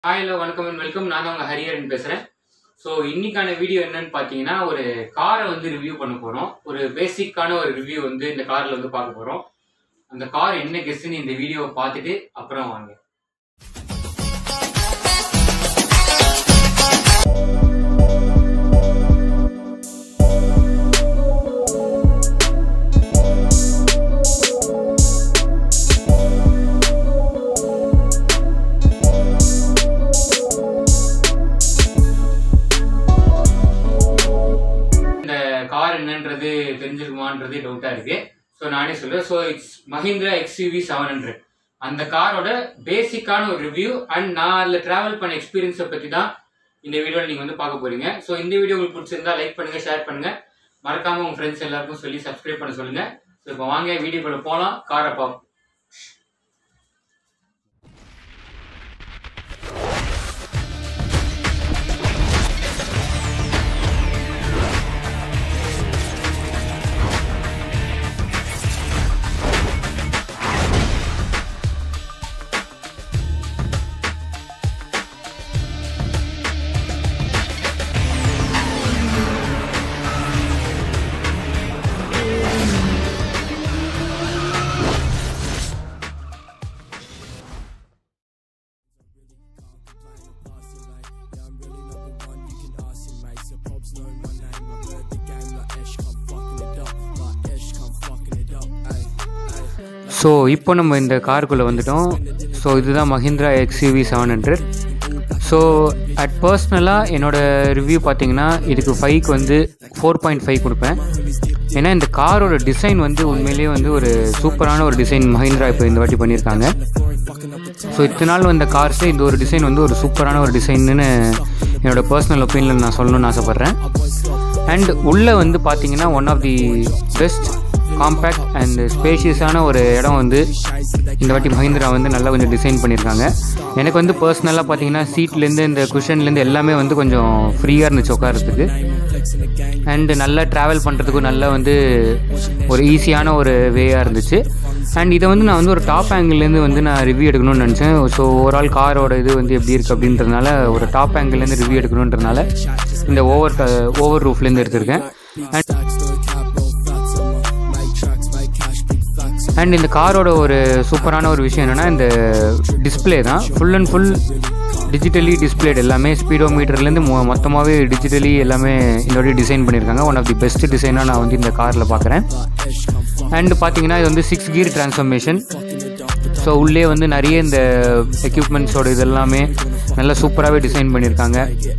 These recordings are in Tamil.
ஹாய் ஹலோ வணக்கம் அண்ட் வெல்கம் நான் தான் உங்கள் ஹரியரன் பேசுகிறேன் ஸோ இன்னைக்கான வீடியோ என்னன்னு பார்த்தீங்கன்னா ஒரு காரை வந்து ரிவ்யூ பண்ண போகிறோம் ஒரு பேசிக்கான ஒரு ரிவ்யூ வந்து இந்த காரில் வந்து பார்க்க போகிறோம் அந்த கார் என்ன கெஸ்ட்னு இந்த வீடியோவை பார்த்துட்டு அப்புறம் வாங்க இந்த கார் என்னன்றது தெரிஞ்சிருக்குமான்றது டவுட்டாக இருக்கு ஸோ நானே சொல்கிறேன் so it's Mahindra XUV seven hundred அந்த காரோட பேசிக்கான ஒரு ரிவ்யூ அண்ட் நான் அதில் ட்ராவல் பண்ண எக்ஸ்பீரியன்ஸை பற்றி தான் இந்த வீடியோவில் நீங்கள் வந்து பார்க்க போறீங்க ஸோ இந்த வீடியோ உங்களுக்கு பிடிச்சிருந்தா லைக் பண்ணுங்கள் ஷேர் பண்ணுங்கள் மறக்காமல் உங்கள் ஃப்ரெண்ட்ஸ் எல்லாருக்கும் சொல்லி சப்ஸ்கிரைப் பண்ண சொல்லுங்கள் ஸோ இப்போ வாங்க வீடியோக்குள்ள போகலாம் காரை பார்ப்போம் ஸோ இப்போ நம்ம இந்த காருக்குள்ளே வந்துட்டோம் ஸோ இதுதான் Mahindra XUV seven hundred so at பர்சனலாக என்னோட ரிவ்யூ பார்த்தீங்கன்னா இதுக்கு ஃபைவ்க்கு வந்து ஃபோர் பாயிண்ட் ஃபைவ் கொடுப்பேன் ஏன்னா இந்த காரோட டிசைன் வந்து உண்மையிலேயே வந்து ஒரு சூப்பரான ஒரு டிசைன் மஹிந்திரா இப்போ இந்த வாட்டி பண்ணியிருக்காங்க ஸோ இத்தனை நாள் வந்த கார்ஸே இந்த ஒரு டிசைன் வந்து ஒரு சூப்பரான ஒரு டிசைன்னு என்னோட பர்சனல் ஒப்பீனியன் நான் சொல்லணும்னு ஆசைப்பட்றேன் அண்ட் உள்ளே வந்து பார்த்தீங்கன்னா one of the best compact and ஸ்பேஷியஸான ஒரு இடம் வந்து இந்த வாட்டி மஹிந்திரா வந்து நல்லா கொஞ்சம் டிசைன் பண்ணியிருக்காங்க எனக்கு வந்து பர்சனலாக பார்த்தீங்கன்னா சீட்லேருந்து இந்த குஷன்லேருந்து எல்லாமே வந்து கொஞ்சம் ஃப்ரீயாக இருந்துச்சு உட்காரத்துக்கு அண்டு நல்லா ட்ராவல் பண்ணுறதுக்கும் நல்லா வந்து ஒரு ஈஸியான ஒரு வேயாக இருந்துச்சு அண்ட் இதை வந்து நான் வந்து ஒரு டாப் ஆங்கிள்லேருந்து வந்து நான் ரிவ்யூ எடுக்கணும்னு நினச்சேன் ஸோ ஓவரால் காரோட இது வந்து எப்படி இருக்குது அப்படின்றதுனால ஒரு டாப் ஆங்கிள்லேருந்து ரிவ்யூ எடுக்கணுன்றதுனால இந்த ஓவர் ஓவர் ரூஃப்லேருந்து எடுத்திருக்கேன் அண்ட் அண்ட் இந்த காரோட ஒரு சூப்பரான ஒரு விஷயம் என்னென்னா இந்த டிஸ்பிளே தான் full and full digitally displayed எல்லாமே ஸ்பீடோ மீட்டர்லேருந்து மொ மொத்தமாகவே டிஜிட்டலி எல்லாமே இந்த வாட்டி டிசைன் பண்ணியிருக்காங்க ஒன் ஆஃப் தி பெஸ்ட் டிசைனாக நான் வந்து இந்த காரில் பார்க்குறேன் அண்ட் பார்த்தீங்கன்னா இது வந்து சிக்ஸ் கியர் டிரான்ஸ்ஃபர்மேஷன் ஸோ உள்ளே வந்து நிறைய இந்த எக்யூப்மெண்ட்ஸோட இதெல்லாமே நல்லா சூப்பராகவே டிசைன் பண்ணியிருக்காங்க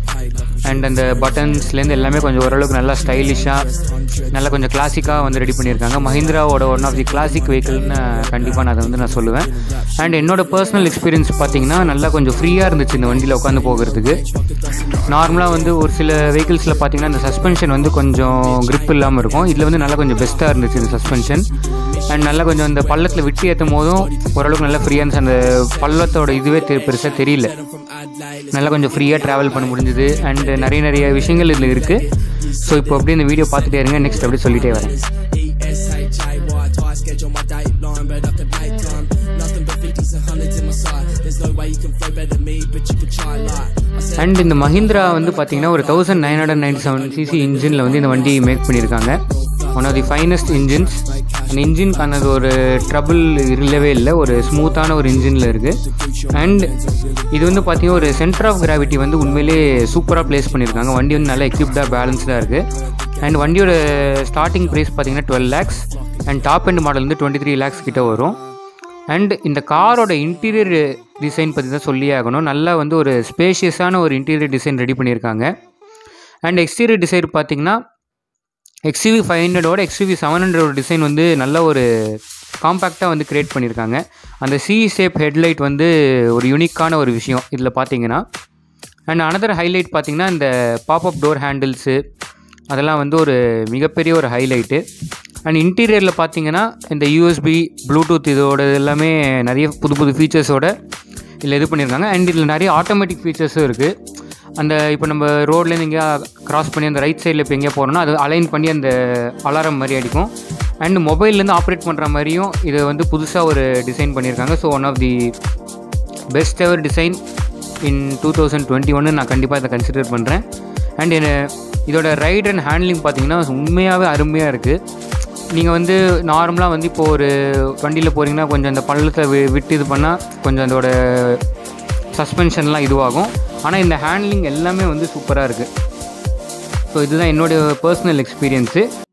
அண்ட் அந்த பட்டன்ஸ்லேருந்து எல்லாமே கொஞ்சம் ஓரளவுக்கு நல்லா ஸ்டைலிஷாக நல்லா கொஞ்சம் கிளாசிக்காக வந்து ரெடி பண்ணியிருக்காங்க மஹிந்திராவோட ஒன் ஆஃப் தி கிளாசிக் வெஹிக்கிள்னு கண்டிப்பாக நான் அதை வந்து நான் சொல்லுவேன் அண்ட் என்னோட பர்சனல் எக்ஸ்பீரியன்ஸ் பார்த்தீங்கன்னா நல்லா கொஞ்சம் ஃப்ரீயாக இருந்துச்சு இந்த வண்டியில் உட்காந்து போகிறதுக்கு நார்மலாக வந்து ஒரு சில வெஹிக்கிள்ஸில் பார்த்தீங்கன்னா இந்த சஸ்பென்ஷன் வந்து கொஞ்சம் grip இல்லாமல் இருக்கும் இதில் வந்து நல்லா கொஞ்சம் பெஸ்ட்டாக இருந்துச்சு இந்த சஸ்பென்ஷன் அண்ட் நல்லா கொஞ்சம் இந்த பள்ளத்தில் விட்டு ஏற்றும் போதும் ஓரளவுக்கு நல்லா ஃப்ரீயாக இருந்துச்சு அந்த பள்ளத்தோட இதுவே தெ பெருசாக தெரியல நல்லா கொஞ்சம் ஃப்ரீயாக ட்ராவல் பண்ண முடிஞ்சுது அண்ட் நிறைய நிறைய விஷயங்கள் இதில் இருக்குது ஸோ இப்போ அப்படியே இந்த வீடியோ பார்த்துட்டே இருங்க நெக்ஸ்ட் அப்படியே சொல்லிட்டே வரேன் E-S-H-A-Y, twice schedule my dateline, but I could make time. Nothing but 50s and 100s in my side. There's no way you can flow better than me, but you can try like. I said, and இந்த மஹிந்திரா வந்து பார்த்தீங்கன்னா ஒரு thousand nine hundred ninety seven CC இன்ஜினில் வந்து இந்த வண்டி மேக் பண்ணியிருக்காங்க one of the finest engines அந்த இன்ஜின்கானது ஒரு ட்ரபிள் இல்லவே இல்லை ஒரு ஸ்மூத்தான ஒரு இன்ஜினில் இருக்குது அண்ட் இது வந்து பார்த்தீங்கன்னா ஒரு சென்டர் ஆஃப் கிராவிட்டி வந்து உண்மையிலே சூப்பராக ப்ளேஸ் பண்ணியிருக்காங்க வண்டி வந்து நல்லா எக்யூப்டாக பேலன்ஸ்டாக இருக்குது அண்ட் வண்டியோட ஸ்டார்டிங் ப்ரைஸ் பார்த்தீங்கன்னா twelve lakhs and top end model வந்து டுவெண்ட்டி த்ரீ லேக்ஸ் கிட்ட வரும் அண்ட் இந்த காரோட இன்டீரியர் டிசைன் பற்றி தான் சொல்லியே ஆகணும் நல்லா வந்து ஒரு ஸ்பேஷியஸான ஒரு இன்டீரியர் டிசைன் ரெடி பண்ணியிருக்காங்க அண்ட் எக்ஸ்டீரியர் டிசைன் பார்த்தீங்கன்னா எக்ஸ்யூவி ஃபைவ் ஹண்ட்ரடோட எக்ஸ்யூவி செவன் ஹண்ட்ரடோட டிசைன் வந்து நல்ல ஒரு காம்பேக்டாக வந்து க்ரியேட் பண்ணியிருக்காங்க அந்த சி ஷேப் ஹெட்லைட் வந்து ஒரு யூனிக்கான ஒரு விஷயம் இதில் பார்த்தீங்கன்னா அண்ட் அனதர் ஹைலைட் பார்த்தீங்கன்னா இந்த பாப்அப் டோர் ஹேண்டில்ஸு அதெல்லாம் வந்து ஒரு மிகப்பெரிய ஒரு ஹைலைட்டு அண்ட் இன்டீரியரில் பார்த்தீங்கன்னா இந்த யூஎஸ்பி ப்ளூடூத் இதோட எல்லாமே நிறைய புது புது ஃபீச்சர்ஸோட இதில் இது பண்ணியிருக்காங்க அண்ட் இதில் நிறைய ஆட்டோமேட்டிக் ஃபீச்சர்ஸும் இருக்குது அந்த இப்போ நம்ம ரோட்லேருந்து எங்கேயா கிராஸ் பண்ணி அந்த ரைட் சைடில் இப்போ எங்கேயா போகிறோம்னா அது அலைன் பண்ணி அந்த அலாரம் மாதிரி அடிக்கும் அண்ட் மொபைல்லேருந்து ஆப்ரேட் பண்ணுற மாதிரியும் இதை வந்து புதுசாக ஒரு டிசைன் பண்ணியிருக்காங்க so one of the best ever design in two thousand twenty ஒன்று நான் கண்டிப்பாக இதை கன்சிடர் பண்ணுறேன் அண்ட் இதோட ரைட் அண்ட் ஹேண்ட்லிங் பார்த்தீங்கன்னா உண்மையாகவே அருமையாக இருக்குது நீங்கள் வந்து நார்மலாக வந்து இப்போ ஒரு வண்டியில் போகிறீங்கன்னா கொஞ்சம் அந்த பள்ளத்தை வி- விட்டு இது பண்ணால் கொஞ்சம் அதோட சஸ்பென்ஷன்லாம் இதுவாகும் ஆனால் இந்த ஹேண்ட்லிங் எல்லாமே வந்து சூப்பராக இருக்குது ஸோ இதுதான் என்னோட பர்சனல் எக்ஸ்பீரியன்ஸு